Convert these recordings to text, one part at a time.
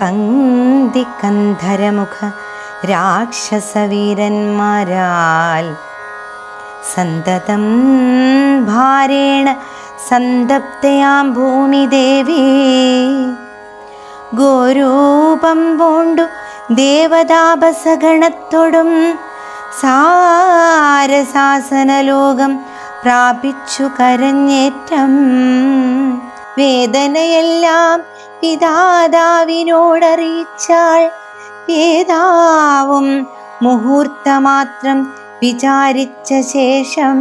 പങ്ക്തി കന്ധരമുഖ രാക്ഷസവീരന്മാരാൽ സന്തതം ഭാരേണ സന്തപ്തയാം ഭൂമിദേവി ഗോരൂപം പൂണ്ടു ദേവതാപസഗണത്തോടും സാരസാസനലോകം പ്രാപിച്ചു കരഞ്ഞേറ്റം വേദനയെല്ലാം പിതാതാവിനോടറിയിച്ചാൾ വേദാവും മുഹൂർത്തമാത്രം വിചാരിച്ച ശേഷം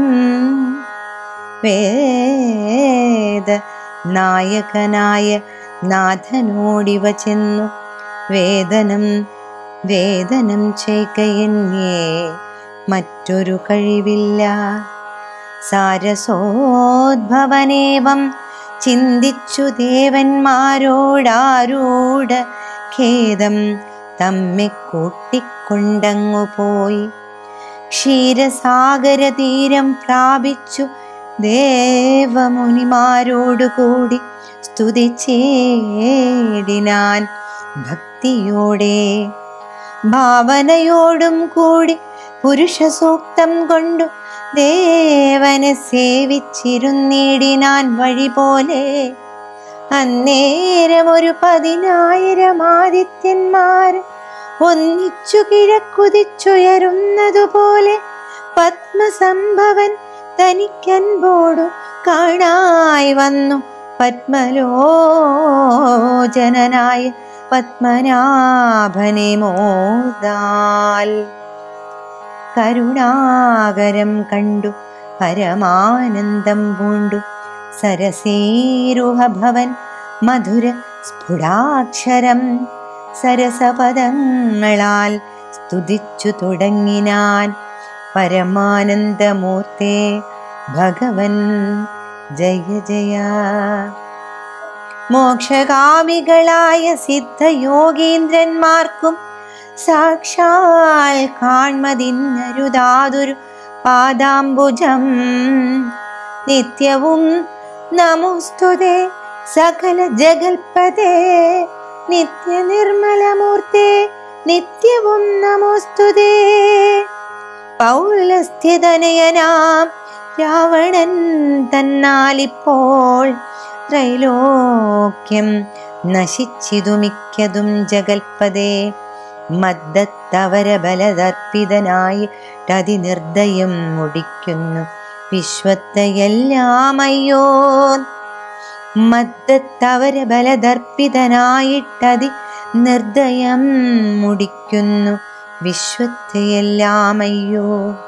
വേദ നായകനായ നാഥനോടിവ ചെന്നു വേദനം വേദനം ചെയ്കയെന്നേ മറ്റൊരു കഴിവില്ല സാരസോദ്ഭവനേവം ചിന്തിച്ചു ദേവന്മാരോടാരൂഢ ഖേദം തമ്മെ കൂട്ടിക്കൊണ്ടങ്ങു പോയി ക്ഷീരസാഗര തീരം പ്രാപിച്ചു ദേവമുനിമാരോടുകൂടി സ്തുതിച്ചേടിനാൻ ഭക്തിയോടെ ഭാവനയോടും കൂടി പുരുഷ സൂക്തം കൊണ്ടു ദേവനെ സേവിച്ചിരുന്നിടിനാൻ വഴി പോലെ അന്നേരം ഒരു പതിനായിരം ആദിത്യന്മാർ ഒന്നിച്ചു കിഴക്കുതിച്ചുയരുന്നതുപോലെ പത്മസംഭവൻ തനിക്കൻപോടു കാണായി വന്നു പത്മലോചനായ പത്മനാഭനെ മോദാൽ കരുണാകരം കണ്ടു പരമാനന്ദം പൂണ്ടു സരസീരുഹഭവൻ മധുര സ്ഫുടാക്ഷരം സരസപദങ്ങളാൽ സ്തുതിച്ചു തുടങ്ങിനാൻ പരമാനന്ദമൂർത്തേ ഭഗവൻ ജയ ജയ മോക്ഷകാമികളായ സിദ്ധയോഗീന്ദ്രന്മാർക്കും സാക്ഷാൽ കാൺമതിന്നരുതാതൊരു പാദാംബുജം നിത്യവും നമോസ്തുതേ സകല ജഗൽപദേ നിത്യനിർമ്മലമൂർത്തേ നിത്യവും നമോസ്തുതേ പൗലസ്ഥിതനയനാം രാവണൻ തന്നാലിപ്പോൾ ത്രൈലോക്യം നശിച്ചിതു മിക്കതും ജഗൽപദേ മദ്ദത്തവര ബലതർപ്പിതനായി ടതിനിർദ്ദയം മുടിക്കുന്നു വിശ്വത്തെയെല്ലാം അയ്യോ മദ്ദത്തവര ബലതർപ്പിതനായിട്ടതി നിർദ്ദയം മുടിക്കുന്നു വിശ്വത്തെയെല്ലാം അയ്യോ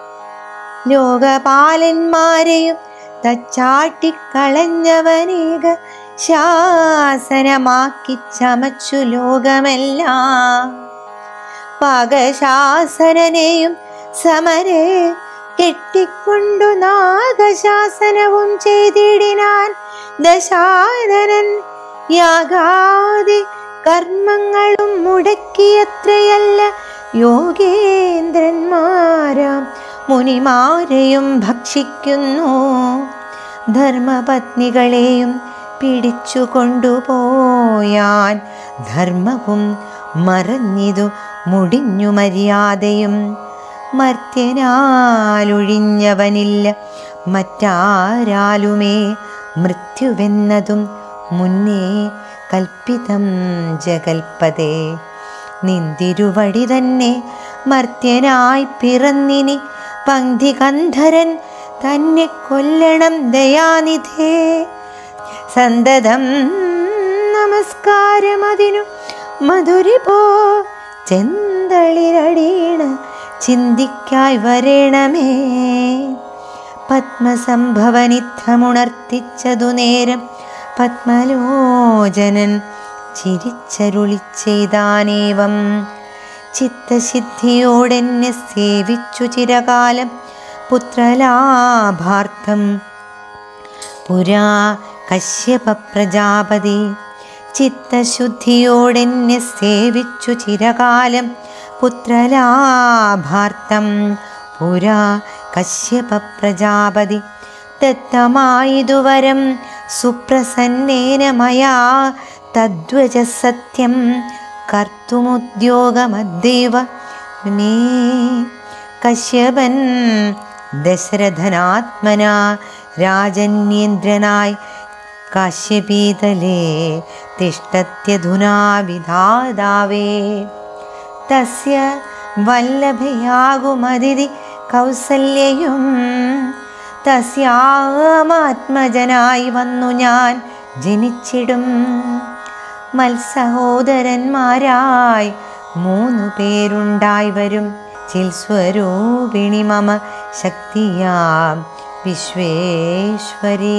ലോകപാലന്മാരെയും തച്ചാട്ടിക്കളഞ്ഞവനേക ശാസനമാക്കി ചമച്ചു ലോകമെല്ലാം പകശാസനനെയും സമരെ കെട്ടിക്കൊണ്ടു നാഗശാസനവും ചെയ്തിടിനാൻ ദശാനനൻ യാഗാദി കർമ്മങ്ങളും മുടക്കിയത്രയല്ല യോഗേന്ദ്രന്മാരാം മുനിമാരെയും ഭക്ഷിക്കുന്നു ധർമ്മപത്നികളെയും പിടിച്ചു കൊണ്ടുപോയാൻ ധർമ്മവും മറഞ്ഞിതു മുടിഞ്ഞു മര്യാദയും മർത്യനാലൊഴിഞ്ഞവനില്ല മറ്റാരാലുമേ മൃത്യുവെന്നതും മുന്നേ കൽപ്പിതം ജഗൽപതേ നിന്തിരുവടി തന്നെ മർത്യനായി പിറന്നിനി പങ്ക്തി കന്ധരൻ തന്നെ കൊല്ലണം ദയാനിധേ സന്തതം നമസ്കാരമതിനു മധുരിപോ ചെന്തളിരടീണ ചിന്തിക്കായി വരേണമേ പത്മസംഭവനിത്തമുണർത്തിച്ചതു നേരം പത്മലോചനൻ ചിരിച്ചരുളിച്ചെയ്താനേവം ചിത്തസിദ്ധിയോടെന്നെ സേവിച്ചു ചിരകാലം പുത്രലാഭാർത്ഥം പുരാ കശ്യപ പ്രജാപതി ചിത്തശുദ്ധിയോടെന്നെ സേവിച്ചു ചിരകാലം പുത്രലാഭാർത്ഥം പുരാ കശ്യപ പ്രജാപതി ദത്തമായിതുവരം സുപ്രസന്നേന മയാ തദ്വജ സത്യം കർത്തുമുദ്യോഗമദ്ദൈവ നേ കശ്യപൻ ദശരഥനാത്മന രാജന്യേന്ദ്രനായി കാശ്യപീതലേ തിഷ്ടത്യധുനാ വിധാതാവേ തസ്യ വല്ലഭയാകുമതിഥി കൗസല്യയും തസ്യാമാത്മജനായി വന്നു ഞാൻ ജനിച്ചിടും മത്സഹോദരന്മാരായി മൂന്നു പേരുണ്ടായി വരും ചിൽസ്വരൂപിണി മമ ശക്തിയാം വിശ്വേശ്വരീ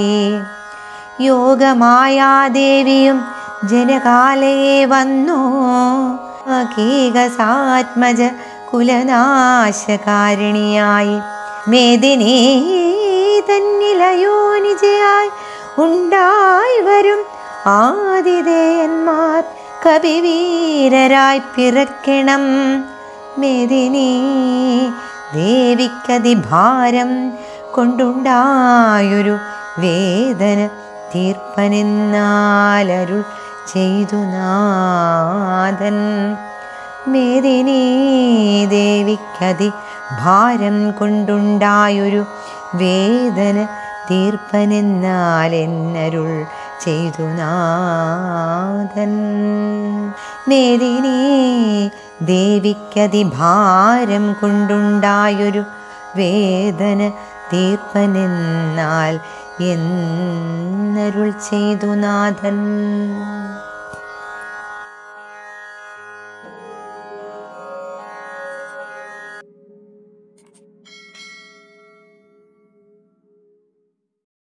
യോഗമായാദേവിയും ജനകാലയെ വന്നു അകീകസാത്മജ കുലനാശകാരിണിയായി മേദിനി തന്നിലയോനിജയായി ഉണ്ടായി വരും ആതിഥേയന്മാർ കവിവീരരായി പിറക്കണം മേദിനി ദേവിക്കതിഭാരം കൊണ്ടുണ്ടായൊരു വേദന തീർപ്പനെന്നാലരുൾ ചെയ്തു നാഥൻ മേദിനി ദേവിക്കതി ഭാരം കൊണ്ടുണ്ടായൊരു വേദന തീർപ്പനെന്നാൽ എന്നരുൾ ചെയ്തു നാഥൻ മേദിനി ദേവിക്കതി ഭാരം കൊണ്ടുണ്ടായൊരു വേദന തീർപ്പനെന്നാൽ എന്നരുൾ ചെയ്തു നാഥൻ